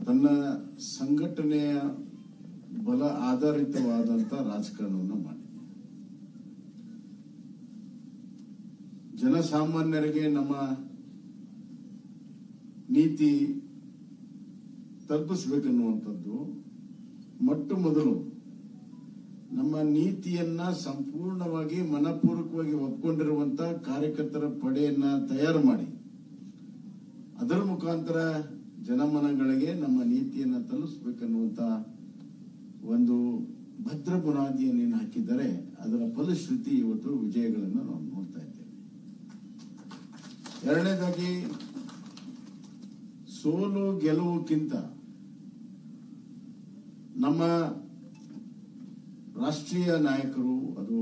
ತನ್ನ ಸಂಘಟನೆಯ ಬಲ ಆಧಾರಿತವಾದಂತ ರಾಜಕಾರಣವನ್ನು ಮಾಡಿದೆ ಜನಸಾಮಾನ್ಯರಿಗೆ ನಮ್ಮ ನೀತಿ ತಲುಪಿಸ್ಬೇಕನ್ನುವಂಥದ್ದು ಮೊಟ್ಟ ಮೊದಲು ನಮ್ಮ ನೀತಿಯನ್ನ ಸಂಪೂರ್ಣವಾಗಿ ಮನಪೂರ್ವಕವಾಗಿ ಒಪ್ಕೊಂಡಿರುವಂತ ಕಾರ್ಯಕರ್ತರ ಪಡೆಯನ್ನ ತಯಾರು ಮಾಡಿ ಅದರ ಮುಖಾಂತರ ಜನಮನಗಳಿಗೆ ನಮ್ಮ ನೀತಿಯನ್ನ ತಲುಪಿಸ್ಬೇಕನ್ನುವಂತ ಒಂದು ಭದ್ರ ಬುನಾದಿಯನ್ನೇನು ಹಾಕಿದ್ದಾರೆ ಅದರ ಫಲಶ್ರುತಿ ಇವತ್ತು ವಿಜಯಗಳನ್ನು ನಾವು ನೋಡ್ತಾ ಇದ್ದೇವೆ ಎರಡನೇದಾಗಿ ಸೋಲು ಗೆಲುವುಕ್ಕಿಂತ ನಮ್ಮ ರಾಷ್ಟ್ರೀಯ ನಾಯಕರು ಅದು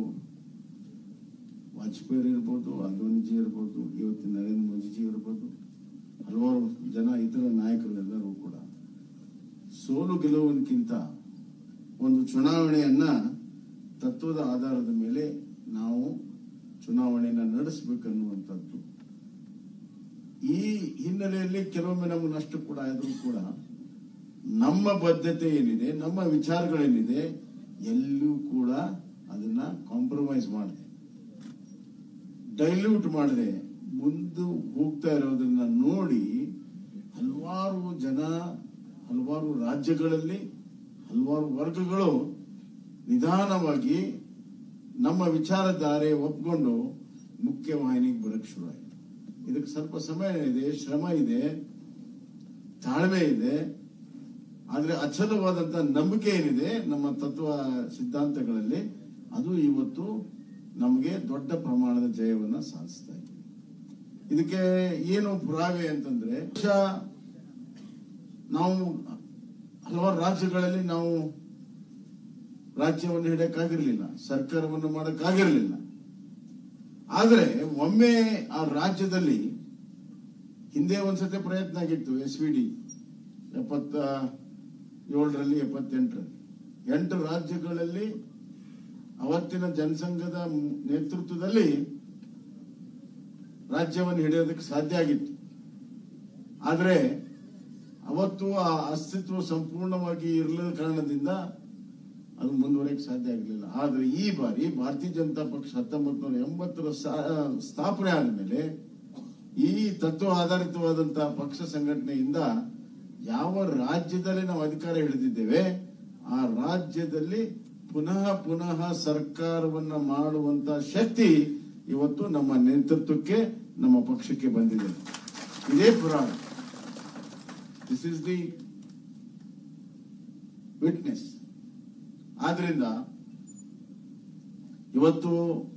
ವಾಜಪೇಯಿ ಇರ್ಬೋದು ಅದ್ವಾನಿಜಿ ಇರ್ಬೋದು ಇವತ್ತಿನ ನರೇಂದ್ರ ಮೋದಿಜಿ ಇರ್ಬೋದು ಹಲವಾರು ಜನ ಇತರ ನಾಯಕರೆಲ್ಲರೂ ಕೂಡ ಸೋಲು ಗೆಲುವಿನಕ್ಕಿಂತ ಒಂದು ಚುನಾವಣೆಯನ್ನ ತತ್ವದ ಆಧಾರದ ಮೇಲೆ ನಾವು ಚುನಾವಣೆಯನ್ನ ನಡೆಸಬೇಕನ್ನುವಂಥದ್ದು ಈ ಹಿನ್ನೆಲೆಯಲ್ಲಿ ಕೆಲವೊಮ್ಮೆ ನಮಗೆ ನಷ್ಟ ಕೂಡ ಆದರೂ ಕೂಡ ನಮ್ಮ ಬದ್ಧತೆ ಏನಿದೆ ನಮ್ಮ ವಿಚಾರಗಳೇನಿದೆ ಎಲ್ಲೂ ಕೂಡ ಅದನ್ನ ಕಾಂಪ್ರಮೈಸ್ ಮಾಡಿದೆ ಡೈಲ್ಯೂಟ್ ಮಾಡಿದೆ ಮುಂದೆ ಹೋಗ್ತಾ ಇರೋದನ್ನ ನೋಡಿ ಹಲವಾರು ಜನ ಹಲವಾರು ರಾಜ್ಯಗಳಲ್ಲಿ ಹಲವಾರು ವರ್ಗಗಳು ನಿಧಾನವಾಗಿ ನಮ್ಮ ವಿಚಾರಧಾರೆ ಒಪ್ಕೊಂಡು ಮುಖ್ಯವಾಹಿನಿಗೆ ಬರಕ್ ಶುರುವಾಯಿತು ಇದಕ್ಕೆ ಸ್ವಲ್ಪ ಸಮಯ ಇದೆ ಶ್ರಮ ಇದೆ ತಾಳ್ಮೆ ಇದೆ ಆದ್ರೆ ಅಚಲವಾದಂತ ನಂಬಿಕೆ ಏನಿದೆ ನಮ್ಮ ತತ್ವ ಸಿದ್ಧಾಂತಗಳಲ್ಲಿ ಅದು ಇವತ್ತು ನಮಗೆ ದೊಡ್ಡ ಪ್ರಮಾಣದ ಜಯವನ್ನ ಸಾಧಿಸ್ತಾ ಇದೆ ಇದಕ್ಕೆ ಏನು ಪುರಾವೆ ಅಂತಂದ್ರೆ ಬಹುಶಃ ನಾವು ಹಲವಾರು ರಾಜ್ಯಗಳಲ್ಲಿ ನಾವು ರಾಜ್ಯವನ್ನು ಹಿಡಿಯಕ್ಕಾಗಿರ್ಲಿಲ್ಲ ಸರ್ಕಾರವನ್ನು ಮಾಡಕ್ಕಾಗಿರ್ಲಿಲ್ಲ ಆದ್ರೆ ಒಮ್ಮೆ ಆ ರಾಜ್ಯದಲ್ಲಿ ಹಿಂದೆ ಒಂದ್ಸತಿ ಪ್ರಯತ್ನ ಆಗಿತ್ತು ಎಸ್ ವಿ ಡಿ ಎಪ್ಪತ್ತ ಏಳರಲ್ಲಿ ಎಪ್ಪತ್ತೆಂಟರಲ್ಲಿ ಎಂಟು ರಾಜ್ಯಗಳಲ್ಲಿ ಅವತ್ತಿನ ಜನಸಂಘದ ನೇತೃತ್ವದಲ್ಲಿ ರಾಜ್ಯವನ್ನು ಹಿಡಿಯೋದಕ್ಕೆ ಸಾಧ್ಯ ಆಗಿತ್ತು ಆದ್ರೆ ಅವತ್ತು ಆ ಅಸ್ತಿತ್ವ ಸಂಪೂರ್ಣವಾಗಿ ಇರಲಿಲ್ಲ ಕಾರಣದಿಂದ ಅದು ಮುಂದುವರೆಯಕ್ಕೆ ಸಾಧ್ಯ ಆಗಲಿಲ್ಲ ಆದ್ರೆ ಈ ಬಾರಿ ಭಾರತೀಯ ಜನತಾ ಪಕ್ಷ ಹತ್ತೊಂಬತ್ತು ನೂರ ಎಂಬತ್ತರ ಸಾ- ಸ್ಥಾಪನೆ ಆದಮೇಲೆ ಈ ತತ್ವ ಆಧಾರಿತವಾದಂತಹ ಪಕ್ಷ ಸಂಘಟನೆಯಿಂದ ಯಾವ ರಾಜ್ಯದಲ್ಲಿ ನಾವು ಅಧಿಕಾರ ಹಿಡಿದಿದ್ದೇವೆ ಆ ರಾಜ್ಯದಲ್ಲಿ ಪುನಃ ಪುನಃ ಸರ್ಕಾರವನ್ನ ಮಾಡುವಂತ ಶಕ್ತಿ ಇವತ್ತು ನಮ್ಮ ನೇತೃತ್ವಕ್ಕೆ ನಮ್ಮ ಪಕ್ಷಕ್ಕೆ ಬಂದಿದೆ ಇದೇ ಪುರಾಣ ದಿಸ್ ಇಸ್ ದಿ ವಿಟ್ನೆಸ್ ಆದ್ರಿಂದ ಇವತ್ತು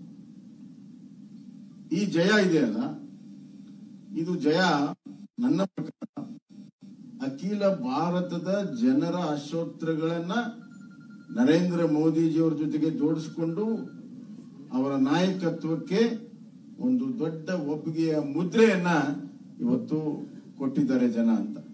ಈ ಜಯ ಇದೆಯಲ್ಲ ಇದು ಜಯ ನನ್ನ ಪ್ರಕಾರ ಅಖಿಲ ಭಾರತದ ಜನರ ಆಶೋತ್ತರಗಳನ್ನ ನರೇಂದ್ರ ಮೋದಿಜಿಯವರ ಜೊತೆಗೆ ಜೋಡಿಸಿಕೊಂಡು ಅವರ ನಾಯಕತ್ವಕ್ಕೆ ಒಂದು ದೊಡ್ಡ ಒಪ್ಪಿಗೆಯ ಮುದ್ರೆಯನ್ನ ಇವತ್ತು ಕೊಟ್ಟಿದ್ದಾರೆ ಜನ ಅಂತ